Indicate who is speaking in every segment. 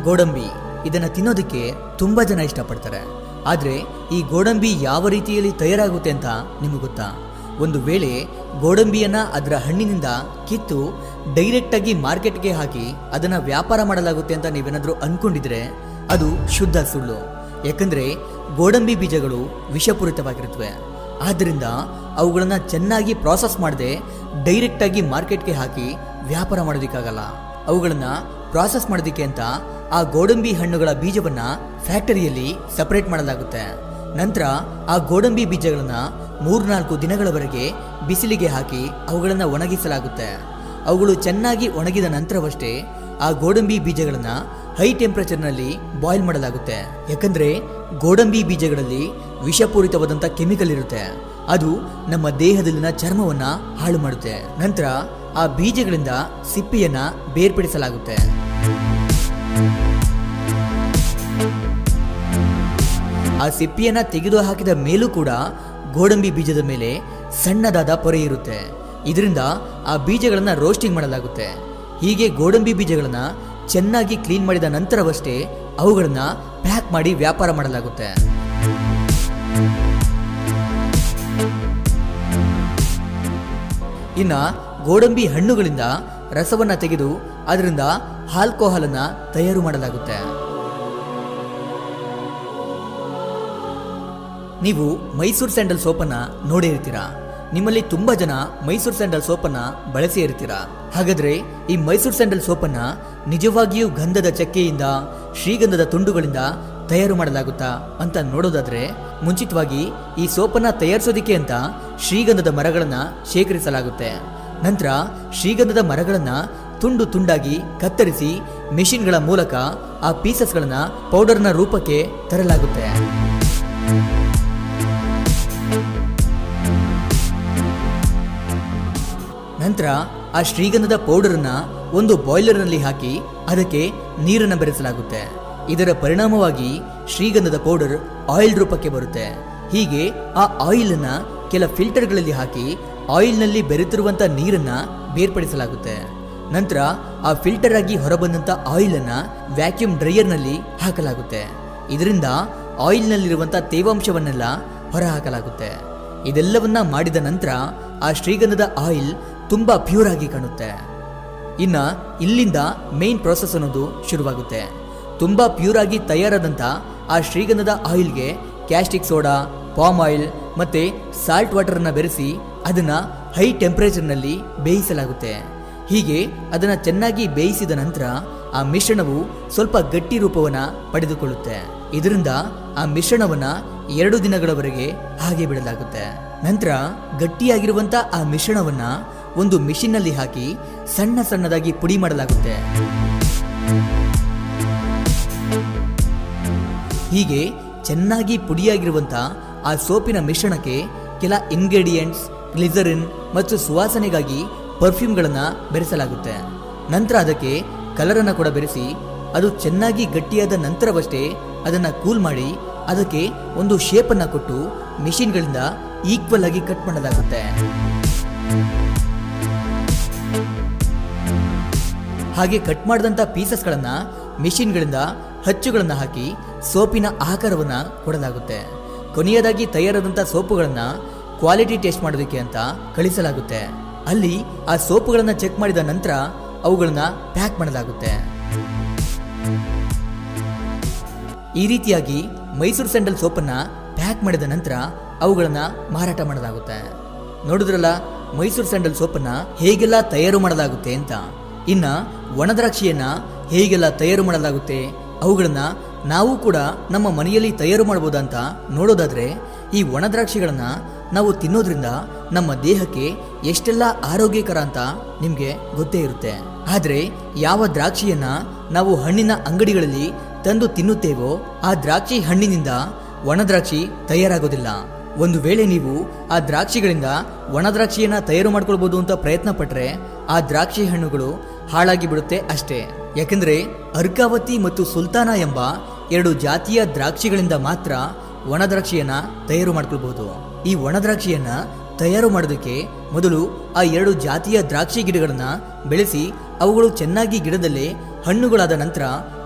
Speaker 1: ಗೋಡಂಬಿ ಇದನ್ನ ತಿನ್ನೋದಕ್ಕೆ ತುಂಬಾ ಜನ ಇಷ್ಟಪಡ್ತಾರೆ ಆದ್ರೆ ಈ ಗೋಡಂಬಿ ಯಾವ ರೀತಿಯಲ್ಲಿ ತಯಾರಾಗುತ್ತೆ ಅಂತ ನಿಮಗೆ ಗೊತ್ತಾ ಒಂದು ವೇಳೆ ಗೋಡಂಬಿಯನ್ನ ಅದರ ಹಣ್ಣಿನಿಂದ ಕಿತ್ತು ಡೈರೆಕ್ಟ್ ಆಗಿ ಮಾರ್ಕೆಟ್ಗೆ ಹಾಕಿ ಅದನ್ನ ವ್ಯಾಪಾರ ಮಾಡಲಾಗುತ್ತೆ ಅಂತ ನೀವೇನಾದ್ರೂ ಅನ್ಕೊಂಡಿದ್ರೆ ಅದು ಶುದ್ಧ ಸುಳ್ಳು ಯಾಕಂದ್ರೆ ಗೋಡಂಬಿ ಬೀಜಗಳು ವಿಷಪೂರಿತವಾಗಿರುತ್ತವೆ ಆದ್ದರಿಂದ ಅವುಗಳನ್ನ ಚೆನ್ನಾಗಿ ಪ್ರಾಸೆಸ್ ಮಾಡದೆ ಡೈರೆಕ್ಟ್ ಆಗಿ ಮಾರ್ಕೆಟ್ಗೆ ಹಾಕಿ ವ್ಯಾಪಾರ ಮಾಡೋದಕ್ಕಾಗಲ್ಲ ಅವುಗಳನ್ನ ಪ್ರಾಸೆಸ್ ಮಾಡೋದಕ್ಕೆ ಅಂತ ಆ ಗೋಡಂಬಿ ಹಣ್ಣುಗಳ ಬೀಜವನ್ನ ಫ್ಯಾಕ್ಟರಿಯಲ್ಲಿ ಸಪರೇಟ್ ಮಾಡಲಾಗುತ್ತೆ ನಂತರ ಆ ಗೋಡಂಬಿ ಬೀಜಗಳನ್ನ ಮೂರ್ನಾಲ್ಕು ದಿನಗಳವರೆಗೆ ಬಿಸಿಲಿಗೆ ಹಾಕಿ ಅವುಗಳನ್ನ ಒಣಗಿಸಲಾಗುತ್ತೆ ಅವುಗಳು ಚೆನ್ನಾಗಿ ಒಣಗಿದ ನಂತರವಷ್ಟೇ ಆ ಗೋಡಂಬಿ ಬೀಜಗಳನ್ನ ಹೈ ಟೆಂಪರೇಚರ್ನಲ್ಲಿ ಬಾಯ್ಲ್ ಮಾಡಲಾಗುತ್ತೆ ಯಾಕಂದ್ರೆ ಗೋಡಂಬಿ ಬೀಜಗಳಲ್ಲಿ ವಿಷಪೂರಿತವಾದಂಥ ಕೆಮಿಕಲ್ ಇರುತ್ತೆ ಅದು ನಮ್ಮ ದೇಹದಲ್ಲಿನ ಚರ್ಮವನ್ನ ಹಾಳು ಮಾಡುತ್ತೆ ನಂತರ ಆ ಬೀಜಗಳಿಂದ ಸಿಪ್ಪೆಯನ್ನ ಬೇರ್ಪಡಿಸಲಾಗುತ್ತೆ ಆ ಸಿಪ್ಪಿಯನ್ನ ತೆಗೆದು ಹಾಕಿದ ಮೇಲೂ ಕೂಡ ಗೋಡಂಬಿ ಬೀಜದ ಮೇಲೆ ಸಣ್ಣದಾದ ಪೊರೆ ಇರುತ್ತೆ ಇದರಿಂದ ಆ ಬೀಜಗಳನ್ನ ರೋಸ್ಟಿಂಗ್ ಮಾಡಲಾಗುತ್ತೆ ಹೀಗೆ ಗೋಡಂಬಿ ಬೀಜಗಳನ್ನ ಚೆನ್ನಾಗಿ ಕ್ಲೀನ್ ಮಾಡಿದ ನಂತರವಷ್ಟೇ ಅವುಗಳನ್ನ ಪ್ಯಾಕ್ ಮಾಡಿ ವ್ಯಾಪಾರ ಮಾಡಲಾಗುತ್ತೆ ಇನ್ನ ಗೋಡಂಬಿ ಹಣ್ಣುಗಳಿಂದ ರಸವನ್ನ ತೆಗೆದು ಅದರಿಂದ ಆಲ್ಕೋಹಾಲನ್ನ ತಯಾರು ಮಾಡಲಾಗುತ್ತೆ ನೀವು ಮೈಸೂರು ಸ್ಯಾಂಡಲ್ ಸೋಪನ್ನ ನೋಡೇ ಇರ್ತೀರಾ ನಿಮ್ಮಲ್ಲಿ ತುಂಬಾ ಜನ ಮೈಸೂರು ಸ್ಯಾಂಡಲ್ ಸೋಪನ್ನ ಬಳಸಿ ಇರ್ತೀರಾ ಹಾಗಾದ್ರೆ ಈ ಮೈಸೂರು ಸ್ಯಾಂಡಲ್ ಸೋಪನ್ನ ನಿಜವಾಗಿಯೂ ಗಂಧದ ಚಕ್ಕೆಯಿಂದ ಶ್ರೀಗಂಧದ ತುಂಡುಗಳಿಂದ ತಯಾರು ಮಾಡಲಾಗುತ್ತಾ ಅಂತ ನೋಡೋದಾದ್ರೆ ಮುಂಚಿತವಾಗಿ ಈ ಸೋಪನ್ನ ತಯಾರಿಸೋದಿಕ್ಕೆ ಅಂತ ಶ್ರೀಗಂಧದ ಮರಗಳನ್ನ ಶೇಖರಿಸಲಾಗುತ್ತೆ ನಂತರ ಶ್ರೀಗಂಧದ ಮರಗಳನ್ನ ತುಂಡು ತುಂಡಾಗಿ ಕತ್ತರಿಸಿ ಮೆಷಿನ್ಗಳ ಮೂಲಕ ಆ ಪೀಸಸ್ಗಳನ್ನ ಪೌಡರ್ನ ರೂಪಕ್ಕೆ ತರಲಾಗುತ್ತೆ ನಂತರ ಆ ಶ್ರೀಗಂಧದ ಪೌಡರನ್ನ ಒಂದು ಬಾಯ್ಲರ್ನಲ್ಲಿ ಹಾಕಿ ಅದಕ್ಕೆ ನೀರನ್ನು ಬೆರೆಸಲಾಗುತ್ತೆ ಇದರ ಪರಿಣಾಮವಾಗಿ ಶ್ರೀಗಂಧದ ಪೌಡರ್ ಆಯಿಲ್ ರೂಪಕ್ಕೆ ಬರುತ್ತೆ ಹೀಗೆ ಆ ಆಯಿಲ್ ಅನ್ನ ಕೆಲ ಫಿಲ್ಟರ್ಗಳಲ್ಲಿ ಹಾಕಿ ಆಯಿಲ್ನಲ್ಲಿ ಬೆರೆತಿರುವಂತ ನೀರನ್ನ ಬೇರ್ಪಡಿಸಲಾಗುತ್ತೆ ನಂತರ ಆ ಫಿಲ್ಟರ್ ಆಗಿ ಹೊರಬಂದಂತ ಆಯಿಲ್ ಅನ್ನ ವ್ಯಾಕ್ಯೂಮ್ ಡ್ರೈಯರ್ನಲ್ಲಿ ಹಾಕಲಾಗುತ್ತೆ ಇದರಿಂದ ಆಯಿಲ್ನಲ್ಲಿರುವಂತ ತೇವಾಂಶವನ್ನೆಲ್ಲ ಹೊರಹಾಕಲಾಗುತ್ತೆ ಇದೆಲ್ಲವನ್ನ ಮಾಡಿದ ನಂತರ ಆ ಶ್ರೀಗಂಧದ ಆಯಿಲ್ ತುಂಬಾ ಪ್ಯೂರ್ ಆಗಿ ಕಾಣುತ್ತೆ ಇನ್ನ ಇಲ್ಲಿಂದ ಮೇನ್ ಪ್ರಾಸೆಸ್ ಅನ್ನೋದು ಶುರುವಾಗುತ್ತೆ ತುಂಬಾ ಪ್ಯೂರ್ ಆಗಿ ತಯಾರಾದಂತ ಆ ಶ್ರೀಗಂಧದ ಆಯಿಲ್ಗೆ ಕ್ಯಾಸ್ಟಿಕ್ ಸೋಡಾ ಪಾಮ್ ಆಯಿಲ್ ಮತ್ತೆ ಸಾಲ್ಟ್ ವಾಟರ್ನ ಬೆರೆಸಿ ಅದನ್ನ ಹೈ ಟೆಂಪರೇಚರ್ನಲ್ಲಿ ಬೇಯಿಸಲಾಗುತ್ತೆ ಹೀಗೆ ಅದನ್ನ ಚೆನ್ನಾಗಿ ಬೇಯಿಸಿದ ನಂತರ ಆ ಮಿಶ್ರಣವು ಸ್ವಲ್ಪ ಗಟ್ಟಿ ರೂಪವನ್ನ ಪಡೆದುಕೊಳ್ಳುತ್ತೆ ಇದರಿಂದ ಆ ಮಿಶ್ರಣವನ್ನ ಎರಡು ದಿನಗಳವರೆಗೆ ಹಾಗೆ ಬಿಡಲಾಗುತ್ತೆ ನಂತರ ಗಟ್ಟಿಯಾಗಿರುವಂತ ಆ ಮಿಶ್ರಣವನ್ನ ಒಂದು ಮಿಷಿನ್ನಲ್ಲಿ ಹಾಕಿ ಸಣ್ಣ ಸಣ್ಣದಾಗಿ ಪುಡಿ ಮಾಡಲಾಗುತ್ತೆ ಹೀಗೆ ಚೆನ್ನಾಗಿ ಪುಡಿಯಾಗಿರುವಂತ ಆ ಸೋಪಿನ ಮಿಶ್ರಣಕ್ಕೆ ಕೆಲ ಇಂಗ್ರೀಡಿಯೆಂಟ್ಸ್ ಗ್ಲಿಸರಿನ್ ಮತ್ತು ಸುವಾಸನೆಗಾಗಿ ಪರ್ಫ್ಯೂಮ್ಗಳನ್ನ ಬೆರೆಸಲಾಗುತ್ತೆ ನಂತರ ಅದಕ್ಕೆ ಕಲರನ್ನು ಕೂಡ ಬೆರೆಸಿ ಅದು ಚೆನ್ನಾಗಿ ಗಟ್ಟಿಯಾದ ನಂತರವಷ್ಟೇ ಅದನ್ನ ಕೂಲ್ ಮಾಡಿ ಅದಕ್ಕೆ ಒಂದು ಶೇಪನ್ನು ಕೊಟ್ಟು ಮಿಷಿನ್ಗಳಿಂದ ಈಕ್ವಲ್ ಆಗಿ ಕಟ್ ಮಾಡಲಾಗುತ್ತೆ ಹಾಗೆ ಕಟ್ ಮಾಡಿದಂಥ ಪೀಸಸ್ಗಳನ್ನ ಮಿಷಿನ್ಗಳಿಂದ ಹಚ್ಚುಗಳನ್ನ ಹಾಕಿ ಸೋಪಿನ ಆಕಾರವನ್ನ ಕೊಡಲಾಗುತ್ತೆ ಕೊನೆಯದಾಗಿ ತಯಾರಾದಂಥ ಸೋಪುಗಳನ್ನ ಕ್ವಾಲಿಟಿ ಟೆಸ್ಟ್ ಮಾಡೋದಕ್ಕೆ ಅಂತ ಕಳಿಸಲಾಗುತ್ತೆ ಅಲ್ಲಿ ಆ ಸೋಪುಗಳನ್ನ ಚೆಕ್ ಮಾಡಿದ ನಂತರ ಅವುಗಳನ್ನ ಪ್ಯಾಕ್ ಮಾಡಲಾಗುತ್ತೆ ಈ ರೀತಿಯಾಗಿ ಮೈಸೂರು ಸ್ಯಾಂಡಲ್ ಸೋಪನ್ನ ಪ್ಯಾಕ್ ಮಾಡಿದ ನಂತರ ಅವುಗಳನ್ನ ಮಾರಾಟ ಮಾಡಲಾಗುತ್ತೆ ನೋಡಿದ್ರಲ್ಲ ಮೈಸೂರು ಸ್ಯಾಂಡಲ್ ಸೋಪನ್ನ ಹೇಗೆಲ್ಲ ತಯಾರು ಮಾಡಲಾಗುತ್ತೆ ಅಂತ ಇನ್ನ ಒಣದ್ರಾಕ್ಷಿಯನ್ನ ಹೇಗೆಲ್ಲ ತಯಾರು ಮಾಡಲಾಗುತ್ತೆ ಅವುಗಳನ್ನ ನಾವು ಕೂಡ ನಮ್ಮ ಮನೆಯಲ್ಲಿ ತಯಾರು ಮಾಡಬಹುದಂತ ನೋಡೋದಾದ್ರೆ ಈ ಒಣದ್ರಾಕ್ಷಿಗಳನ್ನ ನಾವು ತಿನ್ನೋದ್ರಿಂದ ನಮ್ಮ ದೇಹಕ್ಕೆ ಎಷ್ಟೆಲ್ಲ ಆರೋಗ್ಯಕರ ಅಂತ ನಿಮ್ಗೆ ಗೊತ್ತೇ ಇರುತ್ತೆ ಆದ್ರೆ ಯಾವ ದ್ರಾಕ್ಷಿಯನ್ನ ನಾವು ಹಣ್ಣಿನ ಅಂಗಡಿಗಳಲ್ಲಿ ತಂದು ತಿನ್ನುತ್ತೇವೋ ಆ ದ್ರಾಕ್ಷಿ ಹಣ್ಣಿನಿಂದ ಒಣದ್ರಾಕ್ಷಿ ತಯಾರಾಗೋದಿಲ್ಲ ಒಂದು ವೇಳೆ ನೀವು ಆ ದ್ರಾಕ್ಷಿಗಳಿಂದ ಒಣ ದ್ರಾಕ್ಷಿಯನ್ನ ತಯಾರು ಮಾಡ್ಕೊಳ್ಬಹುದು ಅಂತ ಪ್ರಯತ್ನ ಪಟ್ರೆ ಆ ದ್ರಾಕ್ಷಿ ಹಣ್ಣುಗಳು ಹಾಳಾಗಿ ಬಿಡುತ್ತೆ ಅಷ್ಟೇ ಯಾಕಂದ್ರೆ ಅರ್ಕಾವತಿ ಮತ್ತು ಸುಲ್ತಾನ ಎಂಬ ಎರಡು ಜಾತಿಯ ದ್ರಾಕ್ಷಿಗಳಿಂದ ಮಾತ್ರ ಒಣ ದ್ರಾಕ್ಷಿಯನ್ನ ತಯಾರು ಮಾಡ್ಕೊಳ್ಬಹುದು ಈ ಒಣ ದ್ರಾಕ್ಷಿಯನ್ನ ತಯಾರು ಮಾಡೋದಕ್ಕೆ ಮೊದಲು ಆ ಎರಡು ಜಾತಿಯ ದ್ರಾಕ್ಷಿ ಗಿಡಗಳನ್ನ ಬೆಳೆಸಿ ಅವುಗಳು ಚೆನ್ನಾಗಿ ಗಿಡದಲ್ಲೇ ಹಣ್ಣುಗಳಾದ ನಂತರ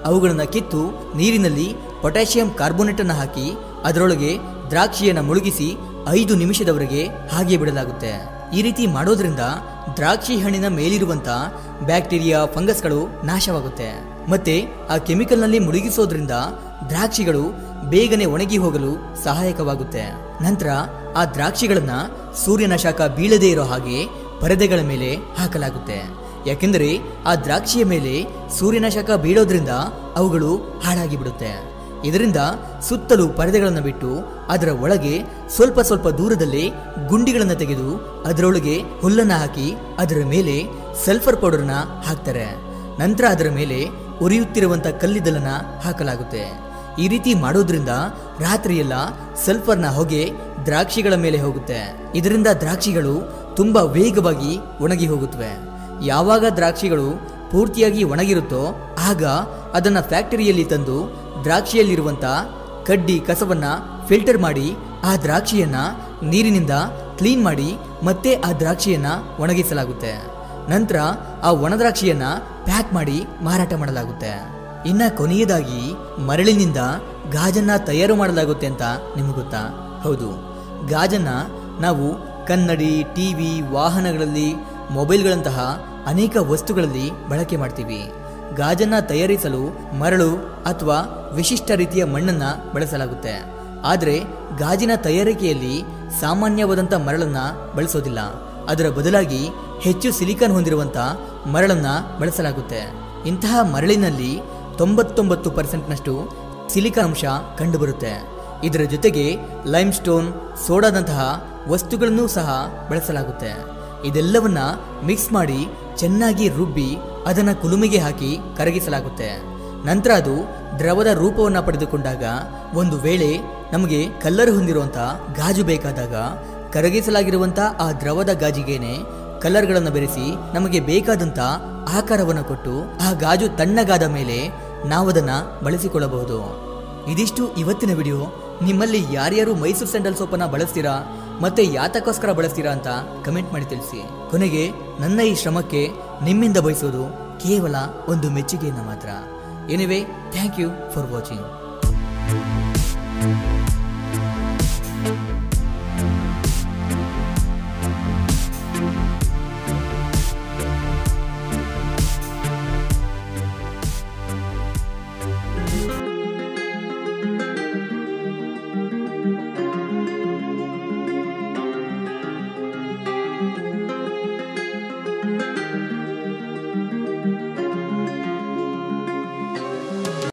Speaker 1: ಅವುಗಳನ್ನ ಕಿತ್ತು ನೀರಿನಲ್ಲಿ ಪೊಟ್ಯಾಷಿಯಂ ಕಾರ್ಬೋನೇಟ್ ಅನ್ನು ಹಾಕಿ ಅದರೊಳಗೆ ದ್ರಾಕ್ಷಿಯನ್ನ ಮುಳುಗಿಸಿ ಐದು ನಿಮಿಷದವರೆಗೆ ಹಾಗೆ ಬಿಡಲಾಗುತ್ತೆ ಈ ರೀತಿ ಮಾಡೋದ್ರಿಂದ ದ್ರಾಕ್ಷಿ ಹಣ್ಣಿನ ಮೇಲಿರುವಂತ ಬ್ಯಾಕ್ಟೀರಿಯಾ ಫಂಗಸ್ಗಳು ನಾಶವಾಗುತ್ತೆ ಮತ್ತೆ ಆ ಕೆಮಿಕಲ್ನಲ್ಲಿ ಮುಳುಗಿಸೋದ್ರಿಂದ ದ್ರಾಕ್ಷಿಗಳು ಬೇಗನೆ ಒಣಗಿ ಹೋಗಲು ಸಹಾಯಕವಾಗುತ್ತೆ ನಂತರ ಆ ದ್ರಾಕ್ಷಿಗಳನ್ನ ಸೂರ್ಯನ ಶಾಖ ಬೀಳದೇ ಇರೋ ಹಾಗೆ ಪರದೆಗಳ ಮೇಲೆ ಹಾಕಲಾಗುತ್ತೆ ಯಾಕೆಂದರೆ ಆ ದ್ರಾಕ್ಷಿಯ ಮೇಲೆ ಸೂರ್ಯನ ಶಾಖ ಬೀಳೋದ್ರಿಂದ ಅವುಗಳು ಹಾಳಾಗಿ ಬಿಡುತ್ತೆ ಇದರಿಂದ ಸುತ್ತಲೂ ಪರದೆಗಳನ್ನು ಬಿಟ್ಟು ಅದರ ಒಳಗೆ ಸ್ವಲ್ಪ ಸ್ವಲ್ಪ ದೂರದಲ್ಲೇ ಗುಂಡಿಗಳನ್ನು ತೆಗೆದು ಅದರೊಳಗೆ ಹುಲ್ಲನ್ನ ಹಾಕಿ ಅದರ ಮೇಲೆ ಸಲ್ಫರ್ ಪೌಡರ್ನ ಹಾಕ್ತಾರೆ ನಂತರ ಅದರ ಮೇಲೆ ಉರಿಯುತ್ತಿರುವಂತ ಕಲ್ಲಿದ್ದಲನ್ನ ಹಾಕಲಾಗುತ್ತೆ ಈ ರೀತಿ ಮಾಡೋದ್ರಿಂದ ರಾತ್ರಿಯೆಲ್ಲ ಸಲ್ಫರ್ನ ಹೊಗೆ ದ್ರಾಕ್ಷಿಗಳ ಮೇಲೆ ಹೋಗುತ್ತೆ ಇದರಿಂದ ದ್ರಾಕ್ಷಿಗಳು ತುಂಬಾ ವೇಗವಾಗಿ ಒಣಗಿ ಹೋಗುತ್ತವೆ ಯಾವಾಗ ದ್ರಾಕ್ಷಿಗಳು ಪೂರ್ತಿಯಾಗಿ ಒಣಗಿರುತ್ತೋ ಆಗ ಅದನ್ನ ಫ್ಯಾಕ್ಟರಿಯಲ್ಲಿ ತಂದು ದ್ರಾಕ್ಷಿಯಲ್ಲಿರುವಂತ ಕಡ್ಡಿ ಕಸವನ್ನ ಫಿಲ್ಟರ್ ಮಾಡಿ ಆ ದ್ರಾಕ್ಷಿಯನ್ನ ನೀರಿನಿಂದ ಕ್ಲೀನ್ ಮಾಡಿ ಮತ್ತೆ ಆ ದ್ರಾಕ್ಷಿಯನ್ನ ಒಣಗಿಸಲಾಗುತ್ತೆ ನಂತರ ಆ ಒಣ ದ್ರಾಕ್ಷಿಯನ್ನ ಪ್ಯಾಕ್ ಮಾಡಿ ಮಾರಾಟ ಮಾಡಲಾಗುತ್ತೆ ಇನ್ನ ಕೊನೆಯದಾಗಿ ಮರಳಿನಿಂದ ಗಾಜನ್ನ ತಯಾರು ಮಾಡಲಾಗುತ್ತೆ ಅಂತ ನಿಮಗೆ ಗೊತ್ತಾ ಹೌದು ಗಾಜನ್ನ ನಾವು ಕನ್ನಡಿ ಟಿವಿ ವಾಹನಗಳಲ್ಲಿ ಮೊಬೈಲ್ಗಳಂತಹ ಅನೇಕ ವಸ್ತುಗಳಲ್ಲಿ ಬಳಕೆ ಮಾಡ್ತೀವಿ ಗಾಜನ್ನ ತಯಾರಿಸಲು ಮರಳು ಅಥವಾ ವಿಶಿಷ್ಟ ರೀತಿಯ ಮಣ್ಣನ್ನ ಬಳಸಲಾಗುತ್ತೆ ಆದರೆ ಗಾಜಿನ ತಯಾರಿಕೆಯಲ್ಲಿ ಸಾಮಾನ್ಯವಾದಂಥ ಮರಳನ್ನ ಬಳಸೋದಿಲ್ಲ ಅದರ ಬದಲಾಗಿ ಹೆಚ್ಚು ಸಿಲಿಕಾನ್ ಹೊಂದಿರುವಂಥ ಮರಳನ್ನ ಬಳಸಲಾಗುತ್ತೆ ಇಂತಹ ಮರಳಿನಲ್ಲಿ ತೊಂಬತ್ತೊಂಬತ್ತು ಪರ್ಸೆಂಟ್ನಷ್ಟು ಸಿಲಿಕಾನ್ ಅಂಶ ಕಂಡುಬರುತ್ತೆ ಇದರ ಜೊತೆಗೆ ಲೈಮ್ ಸ್ಟೋನ್ ಸೋಡಾದಂತಹ ವಸ್ತುಗಳನ್ನು ಸಹ ಬಳಸಲಾಗುತ್ತೆ ಇದೆಲ್ಲವನ್ನ ಮಿಕ್ಸ್ ಮಾಡಿ ಚೆನ್ನಾಗಿ ರುಬ್ಬಿ ಅದನ್ನ ಕುಲುಮೆಗೆ ಹಾಕಿ ಕರಗಿಸಲಾಗುತ್ತೆ ನಂತರ ಅದು ದ್ರವದ ರೂಪವನ್ನ ಪಡೆದುಕೊಂಡಾಗ ಒಂದು ವೇಳೆ ನಮಗೆ ಕಲ್ಲರ್ ಹೊಂದಿರುವಂತ ಗಾಜು ಬೇಕಾದಾಗ ಕರಗಿಸಲಾಗಿರುವಂತ ಆ ದ್ರವದ ಗಾಜಿಗೇನೆ ಕಲರ್ಗಳನ್ನು ಬೆರೆಸಿ ನಮಗೆ ಬೇಕಾದಂತ ಆಕಾರವನ್ನು ಕೊಟ್ಟು ಆ ಗಾಜು ತಣ್ಣಗಾದ ಮೇಲೆ ನಾವದನ್ನ ಬಳಸಿಕೊಳ್ಳಬಹುದು ಇದಿಷ್ಟು ಇವತ್ತಿನ ವಿಡಿಯೋ ನಿಮ್ಮಲ್ಲಿ ಯಾರ್ಯಾರು ಮೈಸೂರು ಸ್ಯಾಂಡಲ್ ಸೋಪನ್ನ ಬಳಸ್ತೀರಾ ಮತ್ತೆ ಯಾತಕ್ಕೋಸ್ಕರ ಬಳಸ್ತೀರಾ ಅಂತ ಕಮೆಂಟ್ ಮಾಡಿ ತಿಳಿಸಿ ಕೊನೆಗೆ ನನ್ನ ಈ ಶ್ರಮಕ್ಕೆ ನಿಮ್ಮಿಂದ ಬಯಸೋದು ಕೇವಲ ಒಂದು ಮೆಚ್ಚುಗೆಯನ್ನು ಮಾತ್ರ anyway thank you for watching